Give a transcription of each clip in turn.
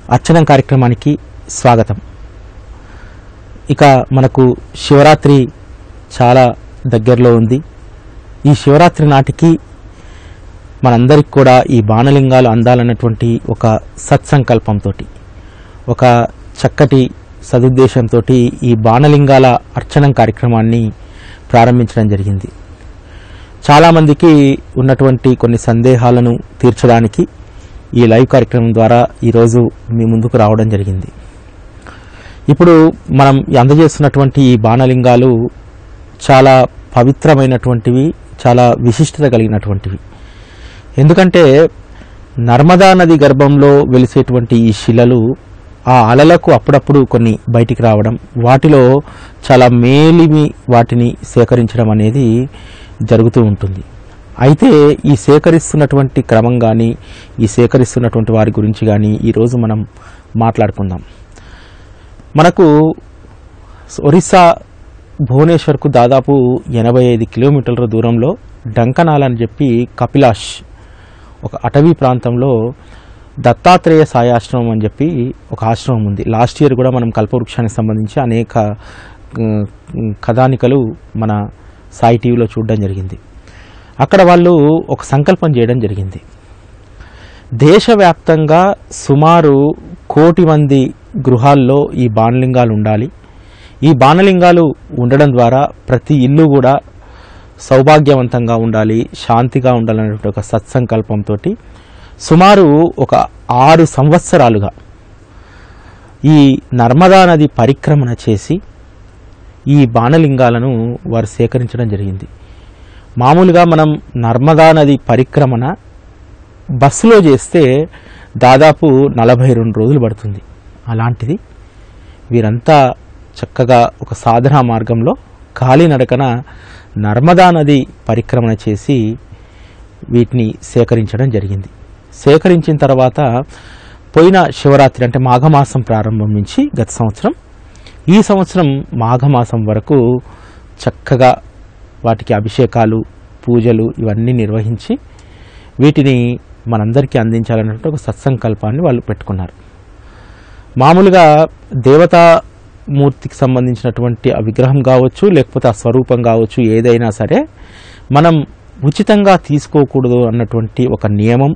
అర్చన కార్యక్రమానికి స్వాగతం ఇక మనకు శివరాత్రి చాలా దగ్గరలో ఉంది ఈ శివరాత్రి నాటికి మనందరికి కూడా ఈ బాణలింగాలు అందాలన్నటువంటి ఒక సత్సంకల్పంతో ఒక చక్కటి సదుద్దేశంతో ఈ బాణలింగాల అర్చనం కార్యక్రమాన్ని ప్రారంభించడం జరిగింది చాలామందికి ఉన్నటువంటి కొన్ని సందేహాలను తీర్చడానికి ఈ లైవ్ కార్యక్రమం ద్వారా ఈరోజు మీ ముందుకు రావడం జరిగింది ఇప్పుడు మనం అందజేస్తున్నటువంటి ఈ బాణలింగాలు చాలా పవిత్రమైనటువంటివి చాలా విశిష్టత కలిగినటువంటివి ఎందుకంటే నర్మదా నది గర్భంలో వెలిసేటువంటి ఈ శిలలు ఆ అలలకు అప్పుడప్పుడు కొన్ని బయటికి రావడం వాటిలో చాలా మేలిమి వాటిని సేకరించడం అనేది జరుగుతూ ఉంటుంది అయితే ఈ సేకరిస్తున్నటువంటి క్రమం కానీ ఈ సేకరిస్తున్నటువంటి వారి గురించి కానీ ఈరోజు మనం మాట్లాడుకుందాం మనకు ఒరిస్సా భువనేశ్వర్కు దాదాపు ఎనభై ఐదు కిలోమీటర్ల దూరంలో డంకనాల్ అని చెప్పి కపిలాష్ ఒక అటవీ ప్రాంతంలో దత్తాత్రేయ సాయాశ్రమం అని చెప్పి ఒక ఆశ్రమం ఉంది లాస్ట్ ఇయర్ కూడా మనం కల్పవృక్షానికి సంబంధించి అనేక ఉమ్, కథానికలు మన సాయి టీవీలో చూడడం జరిగింది అక్కడ వాళ్ళు ఒక సంకల్పం చేయడం జరిగింది దేశవ్యాప్తంగా సుమారు కోటి మంది గృహాల్లో ఈ బాణలింగాలు ఉండాలి ఈ బాణలింగాలు ఉండడం ద్వారా ప్రతి ఇల్లు కూడా సౌభాగ్యవంతంగా ఉండాలి శాంతిగా ఉండాలనే ఒక సత్సంకల్పంతో సుమారు ఒక ఆరు సంవత్సరాలుగా ఈ నర్మదా నది పరిక్రమణ చేసి ఈ బాణలింగాలను వారు సేకరించడం జరిగింది మామూలుగా మనం నర్మదా నది పరిక్రమణ బస్సులో చేస్తే దాదాపు నలభై రెండు రోజులు పడుతుంది అలాంటిది వీరంతా చక్కగా ఒక సాధనా మార్గంలో కాలినడకన నర్మదా నది పరిక్రమణ చేసి వీటిని సేకరించడం జరిగింది సేకరించిన తర్వాత పోయిన శివరాత్రి అంటే మాఘమాసం ప్రారంభం నుంచి గత సంవత్సరం ఈ సంవత్సరం మాఘమాసం వరకు చక్కగా వాటికి అభిషేకాలు పూజలు ఇవన్నీ నిర్వహించి వీటిని మనందరికీ అందించాలన్నట్టు ఒక సత్సంకల్పాన్ని వాళ్ళు పెట్టుకున్నారు మామూలుగా దేవతా మూర్తికి సంబంధించినటువంటి ఆ విగ్రహం కావచ్చు లేకపోతే ఆ స్వరూపం కావచ్చు ఏదైనా సరే మనం ఉచితంగా తీసుకోకూడదు అన్నటువంటి ఒక నియమం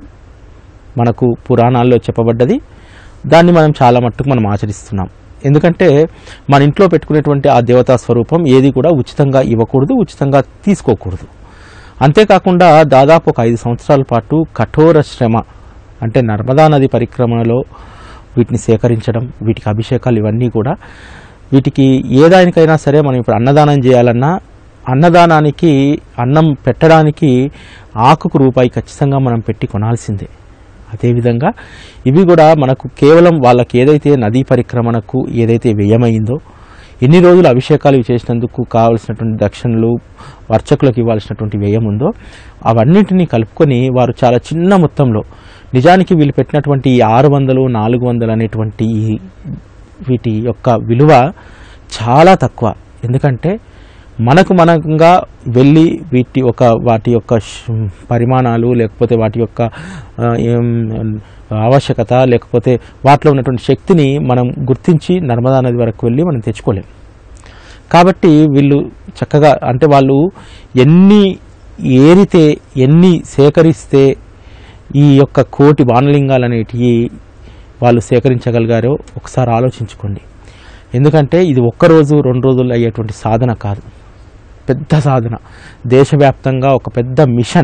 మనకు పురాణాల్లో చెప్పబడ్డది దాన్ని మనం చాలా మట్టుకు మనం ఆచరిస్తున్నాం ఎందుకంటే మన ఇంట్లో పెట్టుకునేటువంటి ఆ దేవతా స్వరూపం ఏది కూడా ఉచితంగా ఇవ్వకూడదు ఉచితంగా తీసుకోకూడదు అంతేకాకుండా దాదాపు ఒక ఐదు సంవత్సరాల పాటు కఠోర శ్రమ అంటే నర్మదా నది పరిక్రమణలో వీటిని సేకరించడం వీటికి అభిషేకాలు ఇవన్నీ కూడా వీటికి ఏ దానికైనా సరే మనం ఇప్పుడు అన్నదానం చేయాలన్నా అన్నదానానికి అన్నం పెట్టడానికి ఆకుకు రూపాయి ఖచ్చితంగా మనం పెట్టి కొనాల్సిందే అదేవిధంగా ఇవి కూడా మనకు కేవలం వాళ్ళకి ఏదైతే నదీ పరిక్రమణకు ఏదైతే వ్యయమైందో ఎన్ని రోజులు అభిషేకాలు ఇవి చేసినందుకు కావలసినటువంటి దక్షిణలు వర్చకులకు ఇవ్వాల్సినటువంటి వ్యయం ఉందో అవన్నింటినీ కలుపుకొని వారు చాలా చిన్న మొత్తంలో నిజానికి వీళ్ళు పెట్టినటువంటి ఈ ఆరు వందలు నాలుగు వందలు అనేటువంటి ఈ వీటి యొక్క విలువ చాలా తక్కువ ఎందుకంటే మనకు మనంగా వెళ్ళి వీటి ఒక వాటి యొక్క శ్- పరిమాణాలు లేకపోతే వాటి యొక్క ఆ, ఏం ఆవశ్యకత లేకపోతే వాటిలో ఉన్నటువంటి శక్తిని మనం గుర్తించి నర్మదా నది వరకు వెళ్ళి మనం తెచ్చుకోలేం కాబట్టి వీళ్ళు చక్కగా అంటే వాళ్ళు ఎన్ని ఏరితే ఎన్ని సేకరిస్తే ఈ యొక్క కోటి బాణలింగాలు అనేటివి వాళ్ళు సేకరించగలిగారో ఒకసారి ఆలోచించుకోండి ఎందుకంటే ఇది ఒక్క రోజు రెండు రోజుల్లో అయ్యేటువంటి సాధన కాదు పెద్ద సాధన దేశవ్యాప్తంగా ఒక పెద్ద మిషన్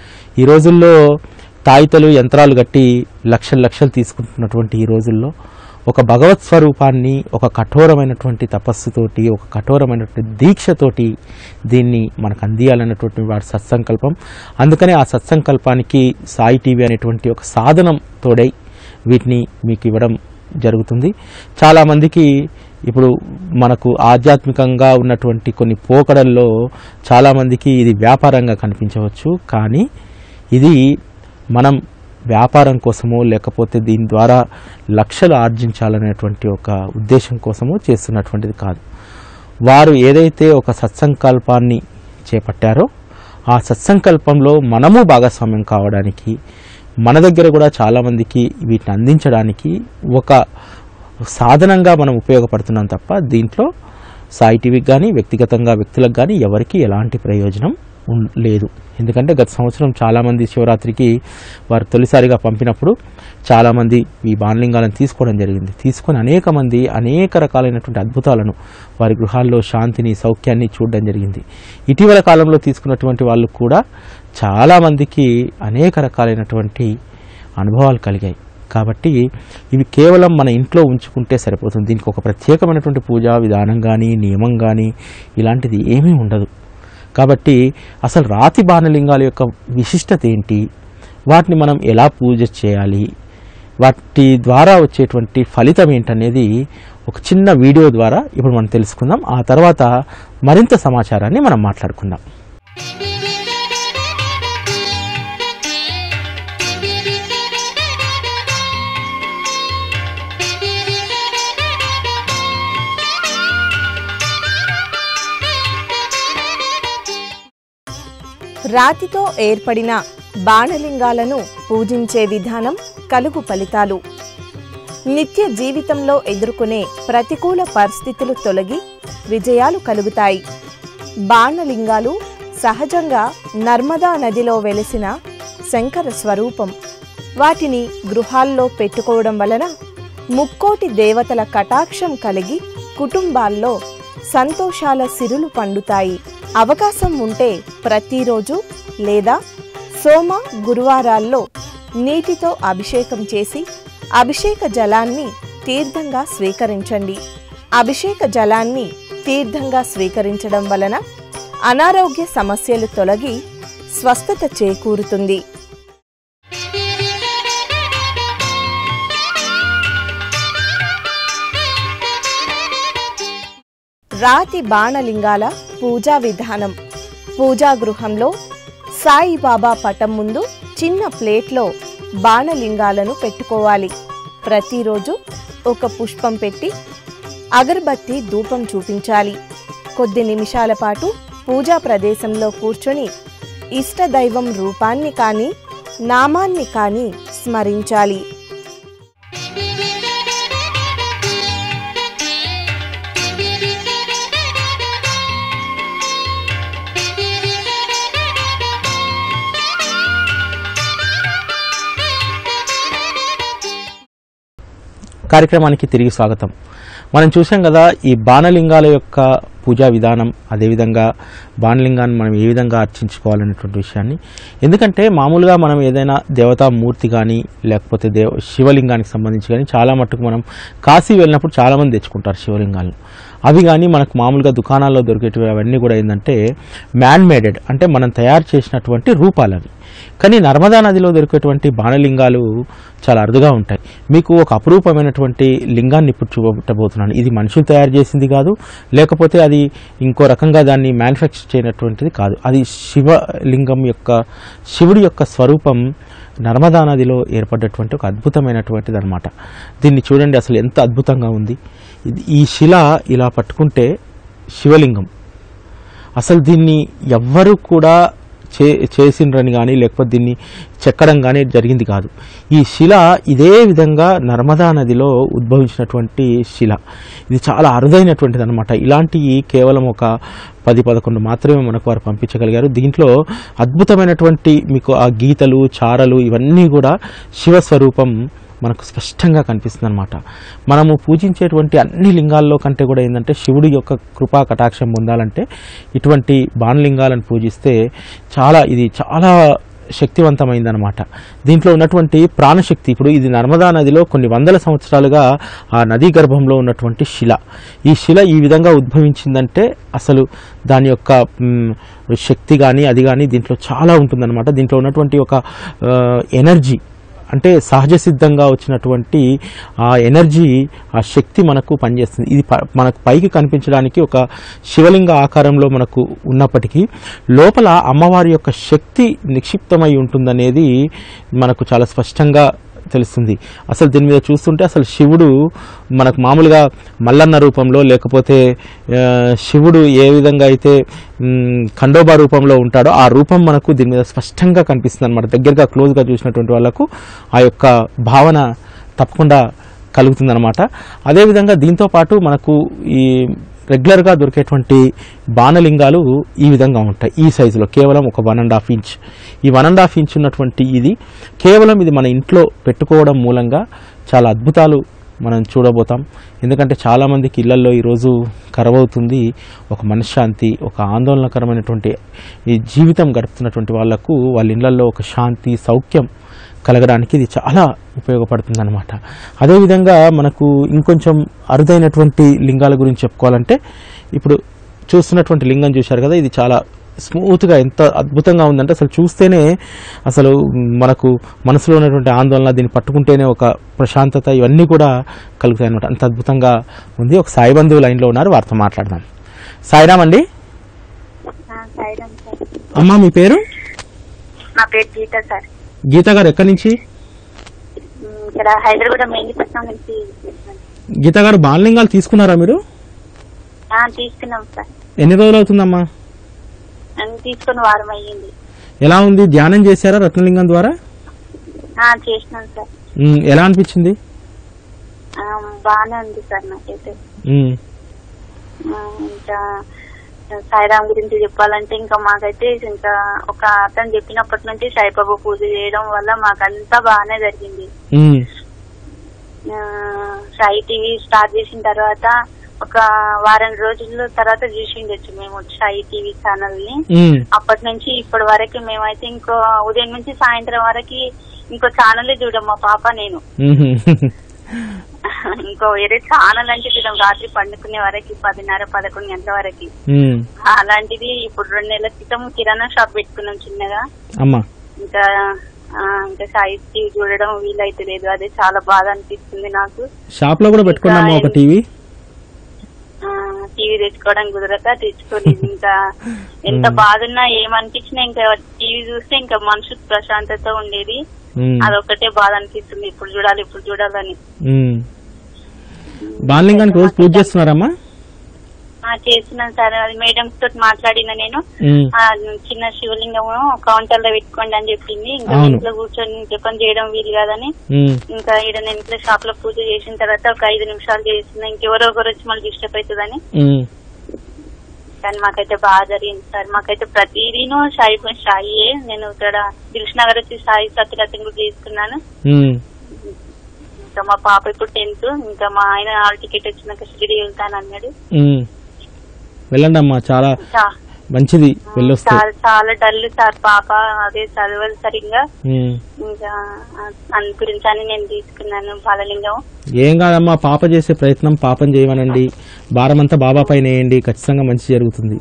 ఈ రోజుల్లో తాయితలు యంత్రాలు కట్టి లక్షలు లక్షలు తీసుకుంటున్నటువంటి ఈ రోజుల్లో ఒక భగవత్ స్వరూపాన్ని ఒక కఠోరమైనటువంటి తపస్సుతోటి ఒక కఠోరమైనటువంటి దీక్షతోటి దీన్ని మనకు అందియాలన్నటువంటి వాడి సత్సంకల్పం అందుకనే ఆ సత్సంకల్పానికి సాయి టీవీ అనేటువంటి ఒక సాధనం తోడై వీటిని మీకు ఇవ్వడం జరుగుతుంది చాలామందికి ఇప్పుడు మనకు ఆధ్యాత్మికంగా ఉన్నటువంటి కొన్ని పోకడల్లో చాలామందికి ఇది వ్యాపారంగా కనిపించవచ్చు కానీ ఇది మనం వ్యాపారం కోసమో లేకపోతే దీని ద్వారా లక్షలు ఆర్జించాలనేటువంటి ఒక ఉద్దేశం కోసమో చేస్తున్నటువంటిది కాదు వారు ఏదైతే ఒక సత్సంకల్పాన్ని చేపట్టారో ఆ సత్సంకల్పంలో మనము భాగస్వామ్యం కావడానికి మన దగ్గర కూడా చాలామందికి వీటిని అందించడానికి ఒక సాధనంగా మనం ఉపయోగపడుతున్నాం తప్ప దీంట్లో సాయి టీవీకి కానీ వ్యక్తిగతంగా వ్యక్తులకు కానీ ఎవరికి ఎలాంటి ప్రయోజనం ఉన్- లేదు ఎందుకంటే గత సంవత్సరం చాలామంది శివరాత్రికి వారు తొలిసారిగా పంపినప్పుడు చాలామంది ఈ బాణలింగాలను తీసుకోవడం జరిగింది తీసుకొని అనేక మంది అనేక రకాలైనటువంటి అద్భుతాలను వారి గృహాల్లో శాంతిని సౌఖ్యాన్ని చూడడం జరిగింది ఇటీవల కాలంలో తీసుకున్నటువంటి వాళ్ళు కూడా చాలామందికి అనేక రకాలైనటువంటి అనుభవాలు కలిగాయి కాబట్టి ఇవి కేవలం మన ఇంట్లో ఉంచుకుంటే సరిపోతుంది దీనికి ఒక ప్రత్యేకమైనటువంటి పూజా విధానం కానీ నియమం కానీ ఇలాంటిది ఏమీ ఉండదు కాబట్టి అసలు రాతి బాణలింగాల యొక్క విశిష్టత ఏంటి వాటిని మనం ఎలా పూజ చేయాలి వాటి ద్వారా వచ్చేటువంటి ఫలితం ఏంటనేది ఒక చిన్న వీడియో ద్వారా ఇప్పుడు మనం తెలుసుకుందాం ఆ తర్వాత మరింత సమాచారాన్ని మనం మాట్లాడుకుందాం రాతితో ఏర్పడిన బాణలింగాలను పూజించే విధానం కలుగు ఫలితాలు నిత్య జీవితంలో ఎదుర్కొనే ప్రతికూల పరిస్థితులు తొలగి విజయాలు కలుగుతాయి బాణలింగాలు సహజంగా నర్మదా నదిలో వెలిసిన శంకర స్వరూపం వాటిని గృహాల్లో పెట్టుకోవడం వలన ముక్కోటి దేవతల కటాక్షం కలిగి కుటుంబాల్లో సంతోషాల సిరులు పండుతాయి అవకాశం ఉంటే ప్రతిరోజు లేదా సోమ గురువారాల్లో నీటితో అభిషేకం చేసి అభిషేక జలాన్ని తీర్థంగా స్వీకరించండి అభిషేక జలాన్ని తీర్థంగా స్వీకరించడం వలన అనారోగ్య సమస్యలు తొలగి స్వస్థత చేకూరుతుంది రాతి బాణలింగాల పూజా విధానం పూజా గృహంలో సాయిబాబా పటం ముందు చిన్న ప్లేట్లో బాణలింగాలను పెట్టుకోవాలి ప్రతిరోజు ఒక పుష్పం పెట్టి అగరబత్తి ధూపం చూపించాలి కొద్ది నిమిషాల పాటు పూజా ప్రదేశంలో కూర్చొని ఇష్టదైవం రూపాన్ని కానీ నామాన్ని కానీ స్మరించాలి కార్యక్రమానికి తిరిగి స్వాగతం మనం చూసాం కదా ఈ బాణలింగాల యొక్క పూజా విధానం అదేవిధంగా బాణలింగాన్ని మనం ఏ విధంగా అర్చించుకోవాలనేటువంటి విషయాన్ని ఎందుకంటే మామూలుగా మనం ఏదైనా దేవతా మూర్తి కానీ లేకపోతే దేవ శివలింగానికి సంబంధించి కానీ చాలా మట్టుకు మనం కాశీ వెళ్ళినప్పుడు చాలామంది తెచ్చుకుంటారు శివలింగాలను అవి కానీ మనకు మామూలుగా దుకాణాల్లో దొరికేటివి అవన్నీ కూడా ఏంటంటే మ్యాన్ మేడెడ్ అంటే మనం తయారు చేసినటువంటి రూపాలు అవి కానీ నర్మదా నదిలో దొరికేటువంటి బాణలింగాలు చాలా అరుదుగా ఉంటాయి మీకు ఒక అపురూపమైనటువంటి లింగాన్ని ఇప్పుడు చూపబోతున్నాను ఇది మనుషులు తయారు చేసింది కాదు లేకపోతే అది ఇంకో రకంగా దాన్ని మ్యానుఫ్యాక్చర్ చేయనటువంటిది కాదు అది శివలింగం యొక్క శివుడి యొక్క స్వరూపం నర్మదా నదిలో ఏర్పడ్డటువంటి ఒక అద్భుతమైనటువంటిది అనమాట దీన్ని చూడండి అసలు ఎంత అద్భుతంగా ఉంది ఇది ఈ శిల ఇలా పట్టుకుంటే శివలింగం అసలు దీన్ని ఎవ్వరూ కూడా చే చేసిండ్రని కానీ లేకపోతే దీన్ని చెక్కడం కానీ జరిగింది కాదు ఈ శిల ఇదే విధంగా నర్మదా నదిలో ఉద్భవించినటువంటి శిల ఇది చాలా అరుదైనటువంటిది అనమాట ఇలాంటివి కేవలం ఒక పది పదకొండు మాత్రమే మనకు వారు పంపించగలిగారు దీంట్లో అద్భుతమైనటువంటి మీకు ఆ గీతలు చారలు ఇవన్నీ కూడా శివస్వరూపం మనకు స్పష్టంగా కనిపిస్తుంది అనమాట మనము పూజించేటువంటి అన్ని లింగాల్లో కంటే కూడా ఏంటంటే శివుడి యొక్క కృపా కటాక్షం పొందాలంటే ఇటువంటి బాణలింగాలను పూజిస్తే చాలా ఇది చాలా శక్తివంతమైందనమాట దీంట్లో ఉన్నటువంటి ప్రాణశక్తి ఇప్పుడు ఇది నర్మదా నదిలో కొన్ని వందల సంవత్సరాలుగా ఆ నదీ గర్భంలో ఉన్నటువంటి శిల ఈ శిల ఈ విధంగా ఉద్భవించిందంటే అసలు దాని యొక్క మ్, శక్తి కానీ అది కానీ దీంట్లో చాలా ఉంటుందన్నమాట దీంట్లో ఉన్నటువంటి ఒక ఆ, ఎనర్జీ అంటే సహజ సిద్ధంగా వచ్చినటువంటి ఆ ఎనర్జీ ఆ శక్తి మనకు పనిచేస్తుంది ఇది ప- మనకు పైకి కనిపించడానికి ఒక శివలింగ ఆకారంలో మనకు ఉన్నప్పటికీ లోపల అమ్మవారి యొక్క శక్తి నిక్షిప్తమై ఉంటుందనేది మనకు చాలా స్పష్టంగా తెలుస్తుంది అసలు దీని మీద చూస్తుంటే అసలు శివుడు మనకు మామూలుగా మల్లన్న రూపంలో లేకపోతే ఆ, శివుడు ఏ విధంగా అయితే మ్, ఖండోబా రూపంలో ఉంటాడో ఆ రూపం మనకు దీని మీద స్పష్టంగా కనిపిస్తుంది అనమాట దగ్గరగా క్లోజ్గా చూసినటువంటి వాళ్ళకు ఆ యొక్క భావన తప్పకుండా కలుగుతుందన్నమాట అదేవిధంగా దీంతో పాటు మనకు ఈ రెగ్యులర్గా దొరికేటువంటి బాణలింగాలు ఈ విధంగా ఉంటాయి ఈ సైజులో కేవలం ఒక వన్ అండ్ హాఫ్ ఇంచ్ ఈ వన్ అండ్ హాఫ్ ఇంచ్ ఉన్నటువంటి ఇది కేవలం ఇది మన ఇంట్లో పెట్టుకోవడం మూలంగా చాలా అద్భుతాలు మనం చూడబోతాం ఎందుకంటే చాలామందికి ఇళ్లలో ఈరోజు కరవవుతుంది ఒక మనశ్శాంతి ఒక ఆందోళనకరమైనటువంటి ఈ జీవితం గడుపుతున్నటువంటి వాళ్లకు వాళ్ళ ఇళ్లలో ఒక శాంతి సౌఖ్యం కలగడానికి ఇది చాలా ఉపయోగపడుతుంది అనమాట అదేవిధంగా మనకు ఇంకొంచెం అరుదైనటువంటి లింగాల గురించి చెప్పుకోవాలంటే ఇప్పుడు చూస్తున్నటువంటి లింగం చూశారు కదా ఇది చాలా స్మూత్గా ఎంత అద్భుతంగా ఉందంటే అసలు చూస్తేనే అసలు మనకు మనసులో ఉన్నటువంటి ఆందోళన దీన్ని పట్టుకుంటేనే ఒక ప్రశాంతత ఇవన్నీ కూడా కలుగుతాయి అనమాట అంత అద్భుతంగా ఉంది ఒక సాయి బంధువు లైన్లో ఉన్నారు వారితో మాట్లాడదాం సాయిరామ్ అండి సాయిరామ్ సార్ అమ్మా మీ పేరు నా పేరు గీత సార్ గీత గారు ఎక్కడి నుంచి ఉమ్, ఇక్కడ హైదరాబాద్ మెహందీపట్నం నుంచి చేస్తున్నాను. గీత గారు బాణలింగాలు తీసుకున్నారా మీరు ఆ, తీసుకున్నాం సార్ ఎన్ని రోజులు అవుతుందమ్మా అన్ని తీసుకుని వారం అయ్యింది ఎలా ఉంది ధ్యానం చేశారా రత్నలింగం ద్వారా ఆ, చేసినాం సార్ ఉమ్, ఎలా అనిపించింది ఆ, బాగానే ఉంది సార్ నాకైతే ఉమ్, ఆ, ఇంకా సాయిరామ్ గురించి చెప్పాలంటే ఇంకా మాకైతే ఇంకా ఒక అతను చెప్పినప్పటి నుంచి సాయిబాబా పూజ చేయడం వల్ల మాకంతా బాగానే జరిగింది ఉమ్, ఆ, సాయి టీవీ స్టార్ట్ చేసిన తర్వాత ఒక వారం రోజుల తర్వాత చూసిండొచ్చు మేము సాయి టీవీ ఛానల్ ని ఉమ్, అప్పటి నుంచి ఇప్పటి వరకు మేమైతే ఇంకో ఉదయం నుంచి సాయంత్రం వరకు ఇంకో ఛానల్ చూడం మా పాప నేను ఉమ్, ఇంకో వేరే ఛానల్ అంటే చూడం రాత్రి పండుకునే వరకు పదిన్నర పదకొండు గంటల వరకు ఉమ్, అలాంటిది ఇప్పుడు రెండు నెలల క్రితం కిరాణా షాప్ పెట్టుకున్నాం చిన్నగా అమ్మా ఇంకా ఆ, ఇంకా సాయి టీవీ చూడడం వీలైతే లేదు అదే చాలా బాధ అనిపిస్తుంది నాకు షాప్ లో కూడా పెట్టుకున్నామా ఒక టీవీ ఆ, టీవీ తెచ్చుకోవడం కుదరక తెచ్చుకోలేదు ఇంకా ఎంత బాధ ఉన్నా ఏమనిపించినా ఇంకా టీవీ చూస్తే ఇంకా మనసు ప్రశాంతత ఉండేది ఉమ్, అదొక్కటే బాధ అనిపిస్తుంది ఇప్పుడు చూడాలి ఇప్పుడు చూడాలని ఉమ్. బాణలింగానికి రోజు పూజ చేస్తున్నారమ్మా ఆ, చేస్తున్నాను సార్ అది మేడం తోటి మాట్లాడిన నేను ఉమ్, ఆ, చిన్న శివలింగం కౌంటర్ లో పెట్టుకోండి అని చెప్పింది ఇంకా అవును. ఇంట్లో కూర్చొని జపం చేయడం వీలు కాదని ఉమ్, ఇంకా ఈడ నేను ఇంట్లో షాప్ లో పూజ చేసిన తర్వాత ఒక ఐదు నిమిషాలు చేస్తున్నా ఇంకెవరో ఒకరు వచ్చి మళ్ళీ డిస్టర్బ్ అవుతుందని ఉమ్, కానీ మాకైతే బాగా జరిగింది సార్ మాకైతే ప్రతిదీను సాయి సాయియే నేను ఇక్కడ దిల్ష్ నగర్ వచ్చి సాయి సత్యరత్న కూడా తీసుకున్నాను ఉమ్, ఇంకా మా పాప ఇప్పుడు టెన్త్ ఇంకా మా ఆయన హాల్ టికెట్ వచ్చినాక షిరిడి వెళ్తాను అన్నాడు ఉమ్. వెళ్ళండి అమ్మా చాలా చా- మంచిది వెళ్ళొస్తే చాలా చాలా డల్ సార్ పాప అదే చదవదు సరిగ్గా ఉమ్. ఇంకా ఆ- అందు గురించి అని నేను తీసుకున్నాను బాలలింగం ఏం కాదమ్మా పాప చేసే ప్రయత్నం పాపం చేయమనండి భారం అంతా బాబా పైన వేయండి ఖచ్చితంగా మంచి జరుగుతుంది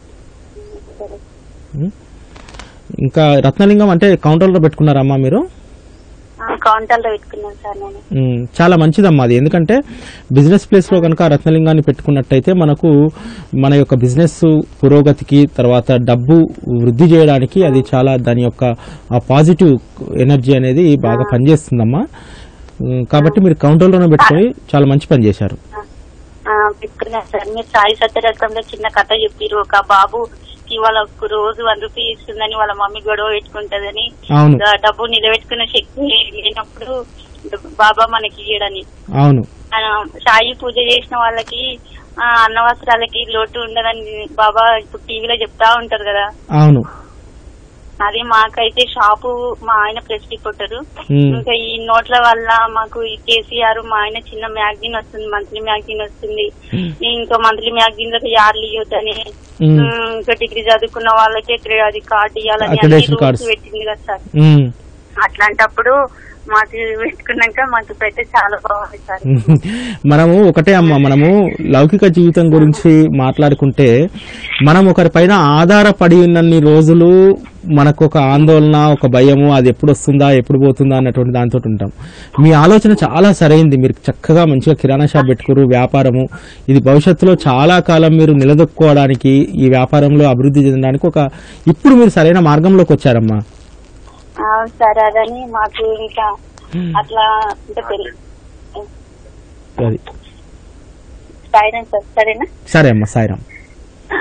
ఉమ్. ఇంకా రత్నలింగం అంటే కౌంటర్లో పెట్టుకున్నారమ్మా మీరు కౌంటర్ లో పెట్టుకున్నాను సార్ నేను ఉమ్, చాలా మంచిదమ్మా అది ఎందుకంటే బిజినెస్ ప్లేస్లో కనుక ఆ రత్నలింగాన్ని పెట్టుకున్నట్టయితే మనకు మన యొక్క బిజినెస్ పురోగతికి తర్వాత డబ్బు వృద్ధి చేయడానికి అది చాలా దాని యొక్క ఆ పాజిటివ్ ఎనర్జీ అనేది బాగా పనిచేస్తుందమ్మా ఉమ్, కాబట్టి మీరు కౌంటర్లోనే పెట్టుకొని చాలా మంచి పని చేశారు ఆ, పెట్టుకున్నాను సార్ మీరు సాయి సత్యరత్నంలో చిన్న కథ చెప్పారు ఒక బాబు కి వాళ్ళ ఒక రోజు వన్ రూపీ ఇస్తుందని వాళ్ళ మమ్మీ గొడవ పెట్టుకుంటదని అవును ఇంకా డబ్బు నిలబెట్టుకునే శక్తి లేనప్పుడు బాబా మనకి ఇయ్యడని అవును ఆ, సాయి పూజ చేసిన వాళ్ళకి ఆ, అన్నవస్త్రాలకి లోటు ఉండదని బాబా ఇప్పుడు టీవీలో చెప్తా ఉంటారు కదా అవును అది మాకైతే షాపు మా ఆయన ప్రెస్ రిపోర్టరు ఉమ్, ఇంకా ఈ నోట్ల వల్ల మాకు ఈ కేసీఆర్ మా ఆయన చిన్న మ్యాగజైన్ వస్తుంది మంత్లీ మ్యాగజైన్ వస్తుంది ఇంకా మంత్లీ మ్యాగజైన్ లో యార్లు ఇవ్వద్దని ఉమ్, ఉమ్, ఇంకా డిగ్రీ చదువుకున్న వాళ్ళకి క్రె- అది కార్డు ఇవ్వాలని అన్ని Accreditation రూల్స్ cards. పెట్టింది కదా సార్ ఉమ్. అట్లాంటప్పుడు మాకు పెట్టుకున్నాక మాకు ఇప్పుడైతే చాలా బాగుంది సార్ మనము ఒకటే అమ్మ మనము లౌకిక జీవితం గురించి మాట్లాడుకుంటే మనం ఒకరిపైన ఆధారపడి ఉన్నన్ని రోజులు మనకు ఒక ఆందోళన ఒక భయము అది ఎప్పుడు వస్తుందా ఎప్పుడు పోతుందా అన్నటువంటి దాంతో ఉంటాం మీ ఆలోచన చాలా సరైంది మీరు చక్కగా మంచిగా కిరాణా షాప్ పెట్టుకురు వ్యాపారము ఇది భవిష్యత్తులో చాలా కాలం మీరు నిలదొక్కుకోవడానికి ఈ వ్యాపారంలో అభివృద్ధి చెందడానికి ఒక ఇప్పుడు మీరు సరైన మార్గంలోకి వచ్చారమ్మా అవును సార్ అదని మాకు ఇంకా అట్లా అంటే పెళ్లి అది సాయిరాం సార్ సరేనా సరే అమ్మా సాయిరామ్ ఆ.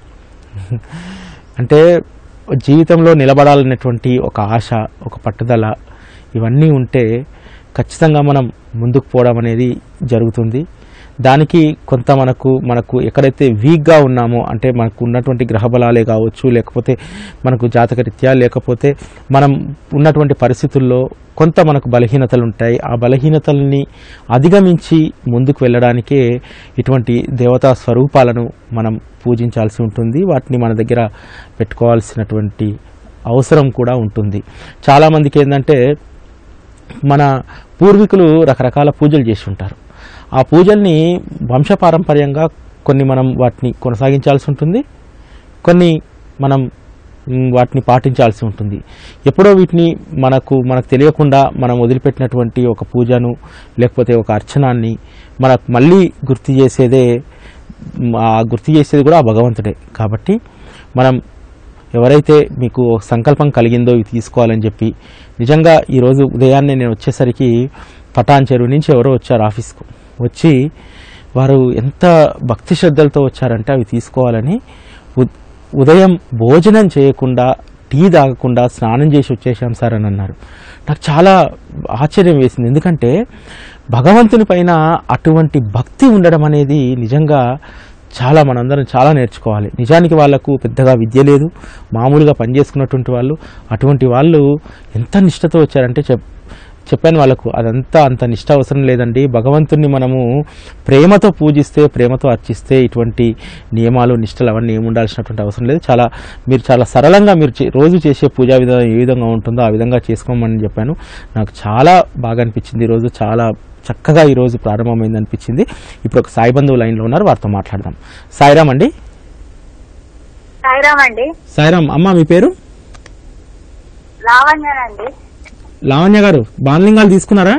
అంటే జీవితంలో నిలబడాలనేటువంటి ఒక ఆశ ఒక పట్టుదల ఇవన్నీ ఉంటే ఖచ్చితంగా మనం ముందుకు పోవడం అనేది జరుగుతుంది దానికి కొంత మనకు మనకు ఎక్కడైతే వీక్గా ఉన్నామో అంటే మనకు ఉన్నటువంటి గ్రహబలాలే కావచ్చు లేకపోతే మనకు జాతకరీత్యా లేకపోతే మనం ఉన్నటువంటి పరిస్థితుల్లో కొంత మనకు బలహీనతలు ఉంటాయి ఆ బలహీనతల్ని అధిగమించి ముందుకు వెళ్ళడానికే ఇటువంటి దేవతా స్వరూపాలను మనం పూజించాల్సి ఉంటుంది వాటిని మన దగ్గర పెట్టుకోవాల్సినటువంటి అవసరం కూడా ఉంటుంది చాలామందికి ఏంటంటే మన పూర్వీకులు రకరకాల పూజలు చేసి ఉంటారు ఆ పూజల్ని వంశపారంపర్యంగా కొన్ని మనం వాటిని కొనసాగించాల్సి ఉంటుంది కొన్ని మనం మ్, వాటిని పాటించాల్సి ఉంటుంది ఎప్పుడో వీటిని మనకు మనకు తెలియకుండా మనం వదిలిపెట్టినటువంటి ఒక పూజను లేకపోతే ఒక అర్చనాన్ని మనకు మళ్ళీ గుర్తు చేసేదే మ్, ఆ గుర్తు చేసేది కూడా ఆ భగవంతుడే కాబట్టి మనం ఎవరైతే మీకు ఒక సంకల్పం కలిగిందో ఇవి తీసుకోవాలని చెప్పి నిజంగా ఈరోజు ఉదయాన్నే నేను వచ్చేసరికి పటాన్ చెరువు నుంచి ఎవరో వచ్చారు ఆఫీస్కు వచ్చి వారు ఎంత భక్తి శ్రద్ధలతో వచ్చారంటే అవి తీసుకోవాలని ఉ- ఉదయం భోజనం చేయకుండా టీ తాగకుండా స్నానం చేసి వచ్చేసాం సార్ అని అన్నారు నాకు చాలా ఆశ్చర్యం వేసింది ఎందుకంటే భగవంతుని పైన అటువంటి భక్తి ఉండడం అనేది నిజంగా చాలా మనందరం చాలా నేర్చుకోవాలి నిజానికి వాళ్ళకు పెద్దగా విద్య లేదు మామూలుగా పనిచేసుకున్నటువంటి వాళ్ళు అటువంటి వాళ్ళు ఎంత నిష్టతో వచ్చారంటే చెప్ చెప్పాను వాళ్ళకు అదంతా అంత నిష్ట అవసరం లేదండి భగవంతుణ్ణి మనము ప్రేమతో పూజిస్తే ప్రేమతో అర్చిస్తే ఇటువంటి నియమాలు నిష్టలు అవన్నీ ఏమి ఉండాల్సినటువంటి అవసరం లేదు చాలా మీరు చాలా సరళంగా మీరు చే- రోజు చేసే పూజా విధానం ఏ విధంగా ఉంటుందో ఆ విధంగా చేసుకోమని చెప్పాను నాకు చాలా బాగా అనిపించింది ఈరోజు చాలా చక్కగా ఈరోజు ప్రారంభమైంది అనిపించింది ఇప్పుడు ఒక సాయి బంధువు లైన్లో ఉన్నారు వారితో మాట్లాడదాం సాయిరామ్ అండి సాయిరాం అండి సాయిరామ్ అమ్మ మీ పేరు లావణ్యనండి లావణ్య గారు బాణలింగాలు తీసుకున్నారా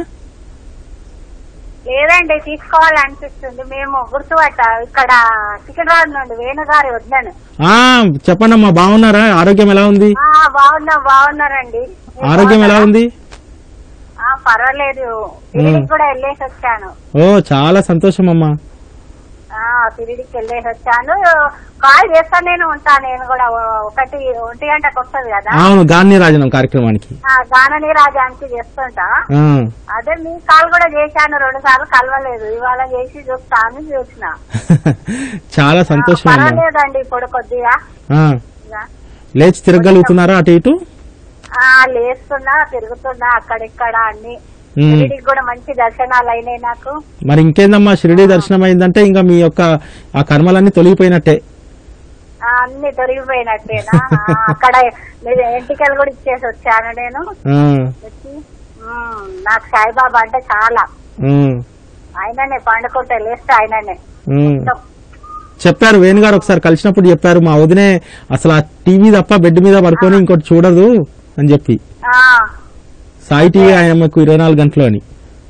లేదండి తీసుకోవాలనిపిస్తుంది మేము గుర్తుపట్ట ఇక్కడ సికింద్రాబాద్ నుండి వేణుగారి వద్దాను ఆ, చెప్పండి అమ్మా బాగున్నారా ఆరోగ్యం ఎలా ఉంది ఆ, బాగున్నా బాగున్నారండి మీరు ఆరోగ్యం ఎలా బాగున్నారా? ఉంది ఆ, పర్వాలేదు తిరిగి కూడా వెళ్ళేసి వచ్చాను ఓ చాలా సంతోషం అమ్మా ఆ తిరిగికి వెళ్ళేసి వచ్చాను కాల్ చేస్తా నేను ఉంటా నేను కూడా ఓ- ఒకటి ఒంటి గంటకు వస్తుంది కదా అవును గాంధీ రాజనం కార్యక్రమానికి ఆ గానని రాజానికి చేస్తుంటా ఆ, అదే మీ కాల్ కూడా చేశాను రెండు సార్లు కలవలేదు ఇవాళ చేసి చూస్తాను చూసిన చాలా సంతోషం అమ్మా పర్వాలేదండి ఇప్పుడు కొద్దిగా ఆ, ఇక. లేచి తిరగలుగుతున్నారా అటు ఇటు ఆ లేస్తున్నా తిరుగుతున్నా అక్కడిక్కడ అన్ని ఉమ్. షిరిడీకి కూడా మంచి దర్శనాలు అయినాయి నాకు మరి ఇంకేందమ్మా షిరిడి దర్శనం అయిందంటే ఇంకా మీ యొక్క ఆ కర్మలన్నీ తొలగిపోయినట్టే ఆ, అన్ని తొలగిపోయినట్టేనా ఆ, అక్కడ మీరు ఎంటికలు కూడా ఇచ్చేసి వచ్చాను నేను ఆ, వచ్చి ఉమ్, నాకు సాయిబాబా అంటే చాలా ఉమ్, ఆయననే పండుకుంటే లేస్తే ఆయననే ఉమ్. చెప్పారు వేణుగారు ఒకసారి కలిసినప్పుడు చెప్పారు మా వదినే అసలు ఆ టీవీ తప్ప బెడ్ మీద పడుకొని ఇంకోటి చూడదు అని చెప్పి ఆ, సాయి టీవీ ఆయనకు ఇరవై నాలుగు గంటలు అని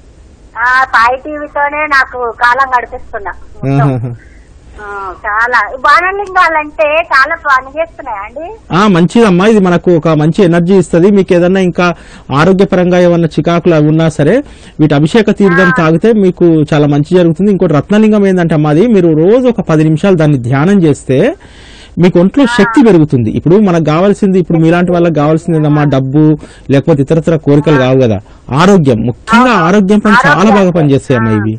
ఆ సాయి టీవీతోనే నాకు కాలం గడిపిస్తున్నా మొత్తం. ఆహాహా. ఆ, చాలా బాణలింగాలంటే చాలా పనిచేస్తున్నాయా అండి ఆ మంచిదమ్మా ఇది మనకు ఒక మంచి ఎనర్జీ ఇస్తుంది మీకు ఏదన్నా ఇంకా ఆరోగ్యపరంగా ఏమన్నా చికాకులు అవి ఉన్నా సరే వీటి అభిషేక తీర్థం తాగితే మీకు చాలా మంచి జరుగుతుంది ఇంకోటి రత్నలింగం ఏంటంటే అమ్మా అది మీరు రోజు ఒక పది నిమిషాలు దాన్ని ధ్యానం చేస్తే మీకు ఒంట్లో శక్తి పెరుగుతుంది ఇప్పుడు మనకు కావాల్సింది ఇప్పుడు మీలాంటి వాళ్ళకి కావాల్సింది ఏందమ్మా డబ్బు లేకపోతే ఇతరత్ర కోరికలు కావు కదా ఆరోగ్యం ముఖ్యంగా ఆరోగ్యం పైన చాలా బాగా పనిచేస్తాయమ్మా ఇవి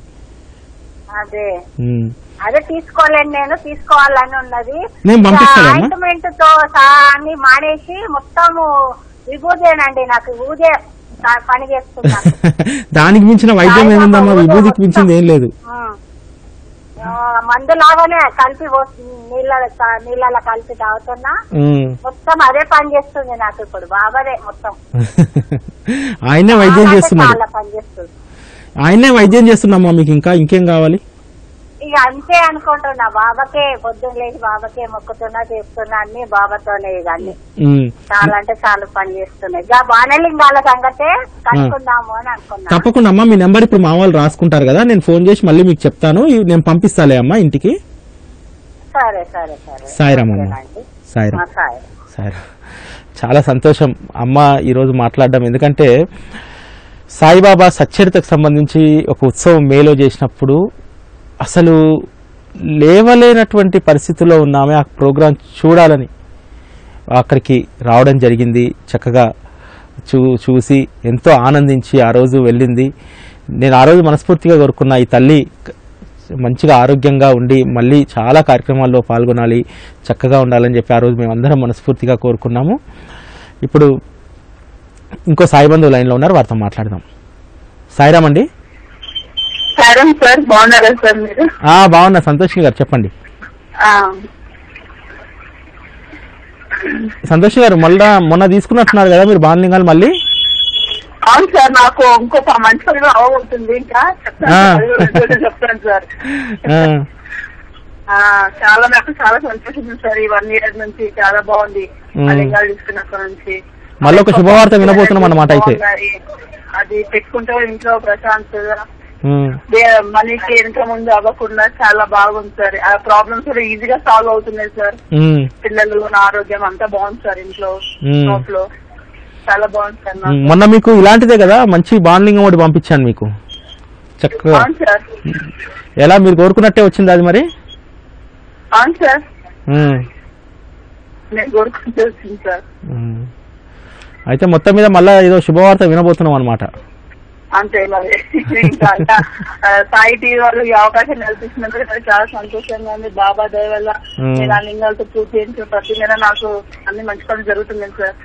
అదే ఉమ్. అదే తీసుకోలేను నేను తీసుకోవాలని ఉన్నది నేను పంపిస్తానమ్మా. ఆయింట్మెంట్ తో సహా అన్ని మానేసి మొత్తము విభూదేనండి నాకు విభూదే కా- పని చేస్తున్నాను దానికి మించిన వైద్యం ఏముందమ్మా విభూతికి మించింది ఏం లేదు ఉమ్. ఆ, మందు లాగానే కలిపి పోసి- నీళ్ళ నీళ్ళలో కలిపి తాగుతున్నా ఉమ్. మొత్తం అదే పని చేస్తుంది నాకు ఇప్పుడు బాబాదే మొత్తం ఆయనే వైద్యం చాలా చేస్తున్నాడు చాలా పని చేస్తుంది ఆయనే వైద్యం చేస్తున్నామ్మా మీకు ఇంకా ఇంకేం కావాలి ఇక అంతే అనుకుంటున్నా బాబాకే పొద్దున్న లేచి బాబాకే మొక్కుతున్నా చేస్తున్నా అన్ని బాబాతోనే ఇక అన్ని ఉమ్. చాలా అంటే చాలా పని చేస్తున్నాయి ఇక బాణలింగాల సంగతే కనుక్కుందాము అని అనుకున్నా తప్పకుండా అమ్మా మీ నెంబర్ ఇప్పుడు మా వాళ్ళు రాసుకుంటారు కదా నేను ఫోన్ చేసి మళ్ళీ మీకు చెప్తాను ఇవి నేను పంపిస్తాలే అమ్మా ఇంటికి సరే సరే సరే సాయిరామ్ అమ్మ ఓకేనండి. సాయిరామ్ ఆ, సాయి సరే చాలా సంతోషం అమ్మ ఈరోజు మాట్లాడడం ఎందుకంటే సాయిబాబా సచ్చరితకు సంబంధించి ఒక ఉత్సవం మేలో చేసినప్పుడు అసలు లేవలేనటువంటి పరిస్థితుల్లో ఉన్న ఆమె ఆ ప్రోగ్రాం చూడాలని అక్కడికి రావడం జరిగింది చక్కగా చూ చూసి ఎంతో ఆనందించి ఆ రోజు వెళ్ళింది నేను ఆ రోజు మనస్ఫూర్తిగా కోరుకున్న ఈ తల్లి క- మంచిగా ఆరోగ్యంగా ఉండి మళ్ళీ చాలా కార్యక్రమాల్లో పాల్గొనాలి చక్కగా ఉండాలని చెప్పి ఆ రోజు మేమందరం మనస్ఫూర్తిగా కోరుకున్నాము ఇప్పుడు ఇంకో సాయిబంధు లైన్లో ఉన్నారు వారితో మాట్లాడదాం సాయిరామ్ అండి సారం సార్ బాగున్నారా సార్ మీరు ఆ, బాగున్నా సంతోష్ గారు చెప్పండి ఆ, సంతోష్ గారు మళ్ళా మొన్న తీసుకున్నట్టున్నారు కదా మీరు బాణలింగాలు మళ్ళీ అవును సార్ నాకు ఇంకొక మంచి పని అవబోతుంది ఇంకా చెప్తాను ఆ. సార్. అది కూడా చెప్తాను సార్ ఆ, ఆ, చాలా నాకు చాలా సంతోషం సార్ ఈ వన్ ఇయర్ నుంచి చాలా బాగుంది మ్మ్. ఆ లింగాలు తీసుకున్నప్పటి నుంచి మళ్ళీ ఒక శుభవార్త వినబోతున్నాం అన్నమాట అయితే. బాగున్నాయి. అది పెట్టుకుంటే ఇంట్లో ప్రశాంతత ఉమ్, దే- మనీకి వెనక ముందు అవ్వకుండా చాలా బాగుంది సార్ ఆ ప్రాబ్లమ్స్ కూడా ఈజీగా సాల్వ్ అవుతున్నాయి సార్ ఉమ్, పిల్లలు నా ఆరోగ్యం అంతా బాగుంది సార్ ఇంట్లో మ్మ్. ఇంట్లో చాలా బాగుంది సార్ ఉమ్, నాకు మొన్న మీకు ఇలాంటిదే కదా మంచి బాణలింగం ఒకటి పంపించాను మీకు చక్కగా అవును సార్ ఎలా మీరు కోరుకున్నట్టే వచ్చింది అది మరి అవును సార్ ఉమ్, నేను కోరుకుంటూ వచ్చింది సార్ ఉమ్. అయితే మొత్తం మీద మళ్ళీ ఏదో శుభవార్త వినబోతున్నాం అనమాట అంతే మరి ఇంకా అంతా, ఆ, సాయి టీవీ వాళ్ళు ఈ అవకాశం కల్పించినందుకు నాకు చాలా సంతోషంగా ఉంది బాబా దయ వల్ల మ్మ్. నేను ఆ లింగాలతో పూజ చేయించిన ప్రతి నెల నాకు అన్ని మంచి పనులు జరుగుతున్నాయి సార్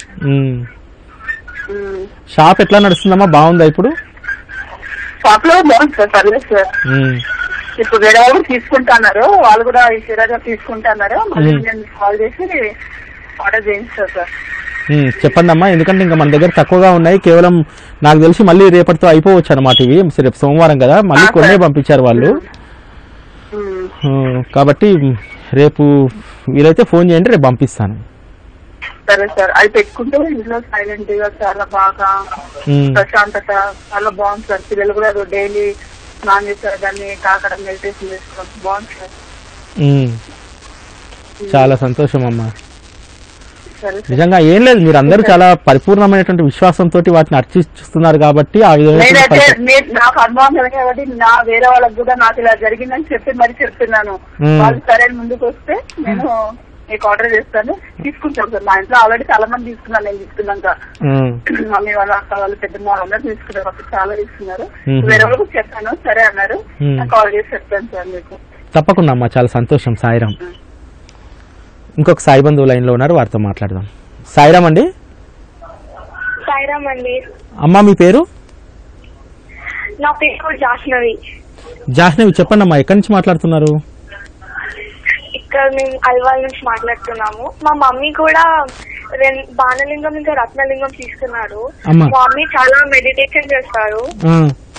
మ్మ్. షాప్ ఎట్లా నడుస్తుందమ్మా బాగుందా ఇప్పుడు షాప్ లో బాగుంది సార్ పర్లేదు సార్ ఉమ్, ఇప్పుడు వేరే వాళ్ళు తీసుకుంటున్నారు వాళ్ళు కూడా ఈ సిరాజా తీసుకుంటున్నారు మళ్ళీ మ్మ్. నేను కాల్ చేసి ఆర్డర్ చేయిస్తారు సార్ ఉమ్, చెప్పండి అమ్మా ఎందుకంటే ఇంకా మన దగ్గర తక్కువగా ఉన్నాయి కేవలం నాకు తెలిసి మళ్ళీ రేపటితో అయిపోవచ్చు అనమాట ఇవి రేపు సోమవారం కదా మళ్ళీ ఆ, కొన్నే సరే. పంపించారు వాళ్ళు మ్మ్. ఉమ్, కాబట్టి రేపు వీలైతే ఫోన్ చేయండి రేపు పంపిస్తాను సరే సార్ అది పెట్టుకుంటే ఇంట్లో సైలెంట్ గా చాలా బాగా ఉమ్, ప్రశాంతత చాలా బాగుంది సార్ పిల్లలు కూడా డైలీ స్నానం చేస్తారు దాన్ని తాకడం మెడిటేషన్ చేసుకోవడం బాగుంది సార్ ఉమ్, చాలా సంతోషం అమ్మా సరే సార్ నిజంగా ఏం లేదు మీరు అందరూ చాలా పరిపూర్ణమైనటువంటి విశ్వాసంతో వాటిని అర్చిస్తున్నారు కాబట్టి ఆ విధమైన నేనైతే ఫలితం- నేను నాకు అనుభవం కలిగింది కాబట్టి నా వేరే వాళ్ళకి కూడా నాకు ఇలా జరిగిందని చెప్పి మరి చెప్తున్నాను మ్మ్. వాళ్ళు సరే అని ముందుకు వస్తే నేను మీకు ఆర్డర్ చేస్తాను తీసుకుంటాను సార్ మా ఇంట్లో ఆల్రెడీ చాలా మంది తీసుకున్నాను నేను తీసుకున్నాక ఉమ్, మమ్మీ వాళ్ళ అక్క వాళ్ళు పెద్ద మా అందరూ తీసుకున్నారు అప్పుడు చాలా తీసుకున్నారు మ్మ్. వేరే వాళ్ళకి చెప్పాను సరే అన్నారు మ్మ్. నాకు కాల్ చేసి చెప్తాను సార్ మీకు తప్పకుండా అమ్మా చాలా సంతోషం సాయిరామ్ ఇంకొక సాయి బంధువు లైన్లో ఉన్నారు వారితో మాట్లాడదాం సాయిరామ్ అండి సాయిరామ్ అండి అమ్మా మీ పేరు నా పేరు జాహ్నవి జాహ్నవి చెప్పండి అమ్మా ఎక్కడి నుంచి మాట్లాడుతున్నారు ఇక్కడ మేము అల్వాల్ నుంచి మాట్లాడుతున్నాము మా మమ్మీ కూడా రెం- బాణలింగం ఇంకా రత్నలింగం తీసుకున్నారు అమ్మా. మా మమ్మీ చాలా మెడిటేషన్ చేస్తారు ఆ,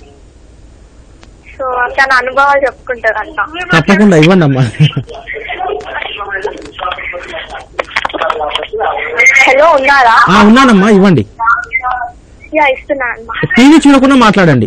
సో తన అనుభవాలు చెప్పుకుంటారంట తప్పకుండా ఇవ్వండి అమ్మా హలో ఉన్నారా ఆ, ఉన్నానమ్మా ఇవ్వండి యా ఇస్తున్నా అమ్మా టీవీ చూడకుండా మాట్లాడండి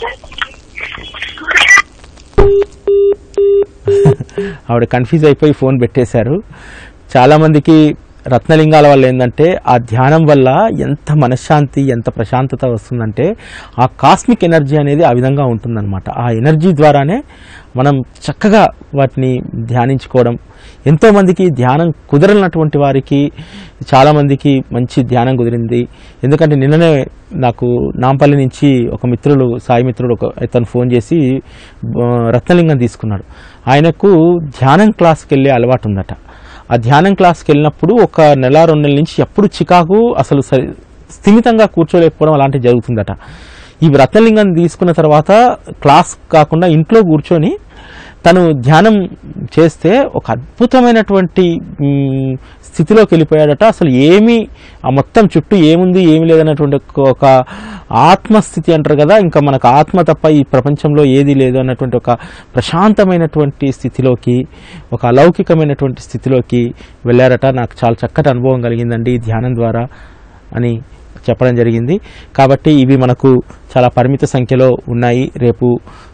ఆవిడ కన్ఫ్యూజ్ అయిపోయి ఫోన్ పెట్టేశారు చాలా మందికి రత్నలింగాల వల్ల ఏంటంటే ఆ ధ్యానం వల్ల ఎంత మనశ్శాంతి ఎంత ప్రశాంతత వస్తుందంటే ఆ కాస్మిక్ ఎనర్జీ అనేది ఆ విధంగా ఉంటుందన్నమాట ఆ ఎనర్జీ ద్వారానే మనం చక్కగా వాటిని ధ్యానించుకోవడం ఎంతో మందికి ధ్యానం కుదరనటువంటి వారికి చాలా మందికి మంచి ధ్యానం కుదిరింది ఎందుకంటే నిన్ననే నాకు నాంపల్లి నుంచి ఒక మిత్రులు సాయి మిత్రుడు ఒక ఇతను ఫోన్ చేసి ఆ, రత్నలింగం తీసుకున్నాడు ఆయనకు ధ్యానం క్లాస్కి వెళ్ళే అలవాటు ఉందట ఆ ధ్యానం క్లాస్కి వెళ్ళినప్పుడు ఒక నెల రెండు నెలల నుంచి ఎప్పుడు చికాకు అసలు సరి- స్థిమితంగా కూర్చోలేకపోవడం అలాంటివి జరుగుతుందట ఈ రత్నలింగం తీసుకున్న తర్వాత క్లాస్ కాకుండా ఇంట్లో కూర్చొని తను ధ్యానం చేస్తే ఒక అద్భుతమైనటువంటి మ్, స్థితిలోకి వెళ్ళిపోయాడట అసలు ఏమీ ఆ మొత్తం చుట్టూ ఏముంది ఏమి లేదన్నటువంటి ఒక- ఒక ఆత్మస్థితి అంటారు కదా ఇంకా మనకు ఆత్మ తప్ప ఈ ప్రపంచంలో ఏది లేదు అన్నటువంటి ఒక ప్రశాంతమైనటువంటి స్థితిలోకి ఒక అలౌకికమైనటువంటి స్థితిలోకి వెళ్ళారట నాకు చాలా చక్కటి అనుభవం కలిగిందండి ఈ ధ్యానం ద్వారా అని చెప్పడం జరిగింది కాబట్టి ఇవి మనకు చాలా పరిమిత సంఖ్యలో ఉన్నాయి రేపు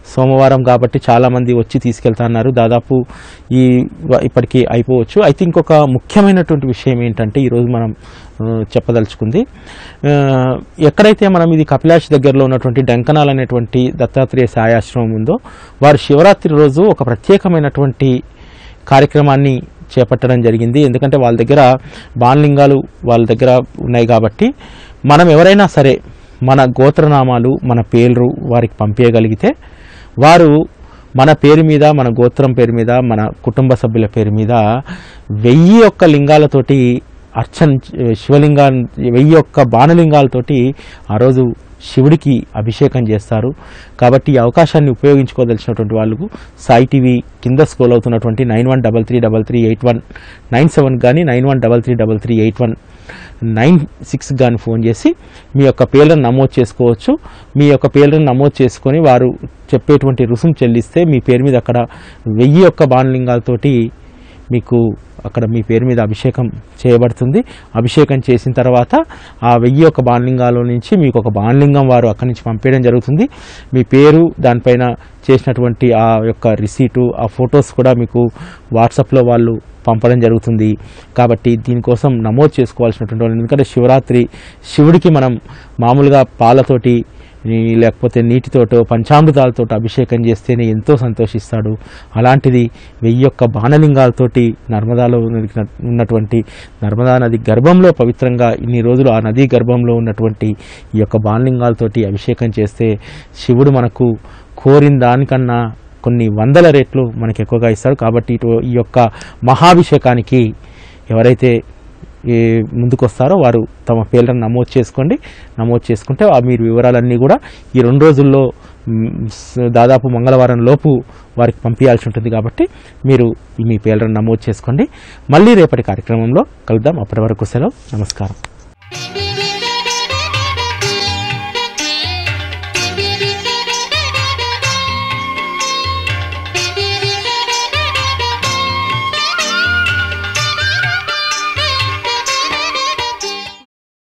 సోమవారం కాబట్టి చాలామంది వచ్చి తీసుకెళ్తున్నారు దాదాపు ఈ వ- ఇప్పటికీ అయిపోవచ్చు అయితే ఇంకొక ముఖ్యమైనటువంటి విషయం ఏంటంటే ఈరోజు మనం ఆ, చెప్పదలుచుకుంది ఆ, ఎక్కడైతే మనం ఇది కపిలాష్ దగ్గరలో ఉన్నటువంటి డెంకనాల్ అనేటువంటి దత్తాత్రేయ సాయాశ్రమం ఉందో వారు శివరాత్రి రోజు ఒక ప్రత్యేకమైనటువంటి కార్యక్రమాన్ని చేపట్టడం జరిగింది ఎందుకంటే వాళ్ళ దగ్గర బాణలింగాలు వాళ్ళ దగ్గర ఉన్నాయి కాబట్టి మనం ఎవరైనా సరే మన గోత్రనామాలు మన పేర్లు వారికి పంపించగలిగితే వారు మన పేరు మీద మన గోత్రం పేరు మీద మన కుటుంబ సభ్యుల పేరు మీద వెయ్యి ఒక్క లింగాలతోటి అర్చన శివలింగా వెయ్యి ఒక్క బాణలింగాలతోటి ఆ రోజు శివుడికి అభిషేకం చేస్తారు కాబట్టి ఈ అవకాశాన్ని ఉపయోగించుకోదలిచినటువంటి వాళ్ళకు సాయి టీవీ కింద స్క్రోల్ అవుతున్నటువంటి nine one double three double three eight one nine seven కానీ nine one double three double three eight one nine six కానీ ఫోన్ చేసి మీ యొక్క పేర్లను నమోదు చేసుకోవచ్చు మీ యొక్క పేర్లను నమోదు చేసుకొని వారు చెప్పేటువంటి రుసుము చెల్లిస్తే మీ పేరు మీద అక్కడ వెయ్యి ఒక్క బాణలింగాలతోటి మీకు అక్కడ మీ పేరు మీద అభిషేకం చేయబడుతుంది అభిషేకం చేసిన తర్వాత ఆ వెయ్యి ఒక బాణలింగాల నుంచి మీకు ఒక బాణలింగం వారు అక్కడి నుంచి పంపించడం జరుగుతుంది మీ పేరు దానిపైన చేసినటువంటి ఆ యొక్క రిసీటు ఆ ఫొటోస్ కూడా మీకు వాట్సాప్లో వాళ్ళు పంపడం జరుగుతుంది కాబట్టి దీనికోసం నమోదు చేసుకోవాల్సినటువంటి వాళ్ళు ఎందుకంటే శివరాత్రి శివుడికి మనం మామూలుగా పాలతోటి ఈ లేకపోతే నీటితోటో పంచామృతాలతో అభిషేకం చేస్తేనే ఎంతో సంతోషిస్తాడు అలాంటిది వెయ్యి యొక్క బాణలింగాలతోటి నర్మదాలో ఉన్న- ఉన్నటువంటి నర్మదా నది గర్భంలో పవిత్రంగా ఇన్ని రోజులు ఆ నదీ గర్భంలో ఉన్నటువంటి ఈ యొక్క బాణలింగాలతోటి అభిషేకం చేస్తే శివుడు మనకు కోరిన దానికన్నా కొన్ని వందల రెట్లు మనకి ఎక్కువగా ఇస్తాడు కాబట్టి ఇటు ఈ యొక్క మహాభిషేకానికి ఎవరైతే ఈ ముందుకు వస్తారో వారు తమ పేర్లను నమోదు చేసుకోండి నమోదు చేసుకుంటే ఆ మీరు వివరాలన్నీ కూడా ఈ రెండు రోజుల్లో మ్, స- దాదాపు మంగళవారం లోపు వారికి పంపించాల్సి ఉంటుంది కాబట్టి మీరు మీ పేర్లను నమోదు చేసుకోండి మళ్ళీ రేపటి కార్యక్రమంలో కలుద్దాం అప్పటి వరకు సెలవు నమస్కారం